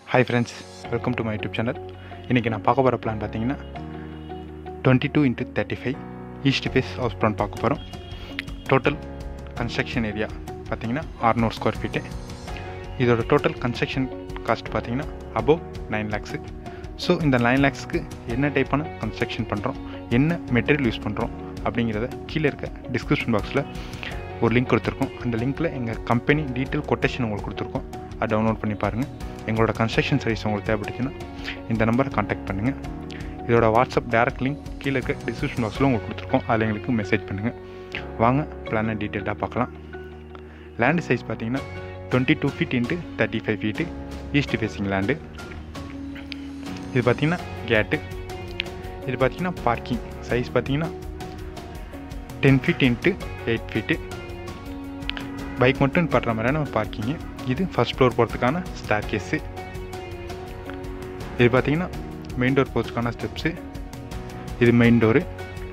hi friends welcome to my YouTube channel இன்றைக்கி நான் பார்க்க போகிற பிளான் பார்த்தீங்கன்னா twenty two into thirty five east face house plan பார்க்க போகிறோம் டோட்டல் கன்ஸ்ட்ரக்ஷன் ஏரியா பார்த்தீங்கன்னா அறநூறு ஸ்கொயர் ஃபீட்டு இதோட டோட்டல் கன்ஸ்ட்ரக்ஷன் காஸ்ட் பார்த்தீங்கன்னா அபோவ் நைன் லேக்ஸு ஸோ இந்த நைன் லேக்ஸ்க்கு என்ன டைப்பான கன்ஸ்ட்ரக்ஷன் பண்ணுறோம் என்ன மெட்டீரியல் யூஸ் பண்ணுறோம் அப்படிங்கிறத கீழே இருக்க டிஸ்கிரிப்ஷன் பாக்ஸில் ஒரு லிங்க் கொடுத்துருக்கோம் அந்த லிங்க்கில் எங்கள் கம்பெனி டீட்டெயில் கொட்டேஷன் உங்களுக்கு கொடுத்துருக்கோம் அதை டவுன்லோட் பண்ணி பாருங்கள் எங்களோட கன்ஸ்ட்ரக்ஷன் சர்வீஸ் உங்களுக்கு தேவைப்பட்டுச்சுன்னா இந்த நம்பரை காண்டாக்ட் பண்ணுங்கள் இதோட வாட்ஸ்அப் டேரக்ட் லிங்க் கீழே இருக்க டிஸ்கிரிப்ஷன் பாக்ஸில் உங்களுக்கு கொடுத்துருக்கோம் அதில் எங்களுக்கு மெசேஜ் பண்ணுங்கள் வாங்க பிளானை டீட்டெயிலாக பார்க்கலாம் லேண்டு சைஸ் பார்த்தீங்கன்னா twenty two feet into thirty five feet east facing land இது பார்த்தீங்கன்னா கேட்டு இது பார்த்தீங்கன்னா பார்க்கிங் சைஸ் பார்த்தீங்கன்னா ten feet into eight feet bike மட்டும் படுற மாதிரியான ஒரு பார்க்கிங்கு இது ஃபஸ்ட் ஃப்ளோர் போகிறதுக்கான ஸ்டார் கேஸு இது பார்த்தீங்கன்னா மெயின் டோர் போகிறதுக்கான ஸ்டெப்ஸு இது மெயின் டோரு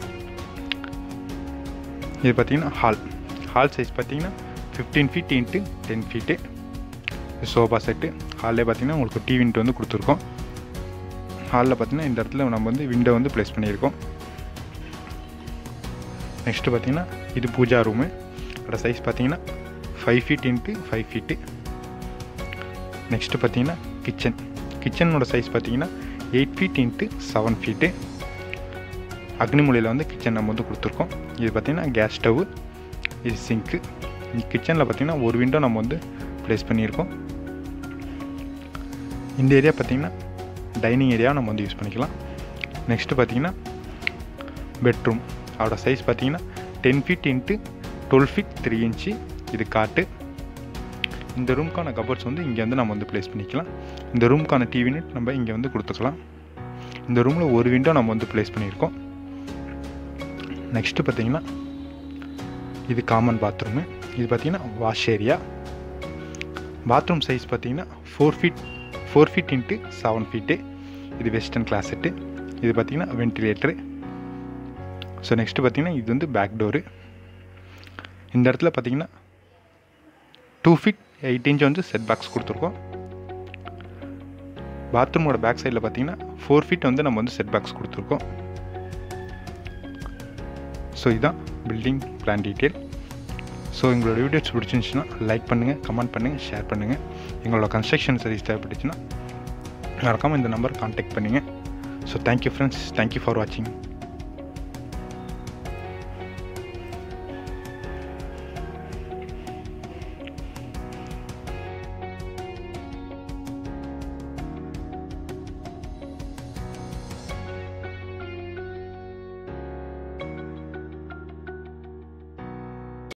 இது பார்த்தீங்கன்னா ஹால் ஹால் சைஸ் பார்த்தீங்கன்னா fifteen feet into ten feet sofa set ஹாலில் பார்த்தீங்கன்னா உங்களுக்கு டிவின்ட்டு வந்து கொடுத்துருக்கோம் ஹாலில் பார்த்தீங்கன்னா இந்த இடத்துல நம்ம வந்து விண்டோ வந்து ப்ளேஸ் பண்ணியிருக்கோம் நெக்ஸ்ட்டு பார்த்தீங்கன்னா இது பூஜா ரூமு அதோட சைஸ் பார்த்தீங்கன்னா five feet into five feet next பார்த்தீங்கன்னா கிச்சன் கிச்சனோட சைஸ் பார்த்தீங்கன்னா eight feet into seven feet அக்னிமொழியில் வந்து கிச்சன் நம்ம வந்து கொடுத்துருக்கோம் இது பார்த்தீங்கன்னா கேஸ் ஸ்டவ்வு இது சிங்க்கு கிச்சனில் பார்த்தீங்கன்னா ஒரு விண்டோ நம்ம வந்து ப்ளேஸ் பண்ணியிருக்கோம் இந்த ஏரியா பார்த்தீங்கன்னா டைனிங் ஏரியா நம்ம வந்து யூஸ் பண்ணிக்கலாம் நெக்ஸ்ட்டு பார்த்தீங்கன்னா பெட்ரூம் அதோட சைஸ் பார்த்தீங்கன்னா ten feet into twelve feet three inch இது காட்டு இந்த ரூம்க்கான கபோர்ட்ஸ் வந்து இங்கே வந்து நம்ம வந்து ப்ளேஸ் பண்ணிக்கலாம் இந்த ரூம்க்கான டிவி நெட் நம்ம இங்கே வந்து கொடுத்துக்கலாம் இந்த ரூமில் ஒரு விண்டோ நம்ம வந்து ப்ளேஸ் பண்ணியிருக்கோம் நெக்ஸ்ட்டு பார்த்தீங்கன்னா இது காமன் பாத்ரூமு இது பார்த்தீங்கன்னா வாஷ் ஏரியா பாத்ரூம் சைஸ் பார்த்தீங்கன்னா four feet four feet into seven feet இது வெஸ்டர்ன் கிளாசெட்டு இது பார்த்தீங்கன்னா வென்டிலேட்டரு ஸோ நெக்ஸ்ட்டு பார்த்தீங்கன்னா இது வந்து பேக் டோரு இந்த இடத்துல பார்த்தீங்கன்னா டூ ஃபீட் எயிட் இன்ச் வந்து செட் பேக்ஸ் கொடுத்துருக்கோம் பாத்ரூமோட பேக் சைடில் பார்த்தீங்கன்னா ஃபோர் ஃபீட் வந்து நம்ம வந்து செட் பேக்ஸ் கொடுத்துருக்கோம் ஸோ இதுதான் பில்டிங் பிளான் டீட்டெயில் ஸோ எங்களோட வீடியோஸ் பிடிச்சிருந்துச்சுன்னா லைக் பண்ணுங்கள் கமெண்ட் பண்ணுங்கள் ஷேர் பண்ணுங்கள் எங்களோட கன்ஸ்ட்ரக்ஷன் சர்வீஸ் தேவைப்பட்டுச்சுன்னா மறக்காமல் இந்த நம்பர் கான்டாக்ட் பண்ணுங்கள் so thank you friends thank you for வாட்சிங்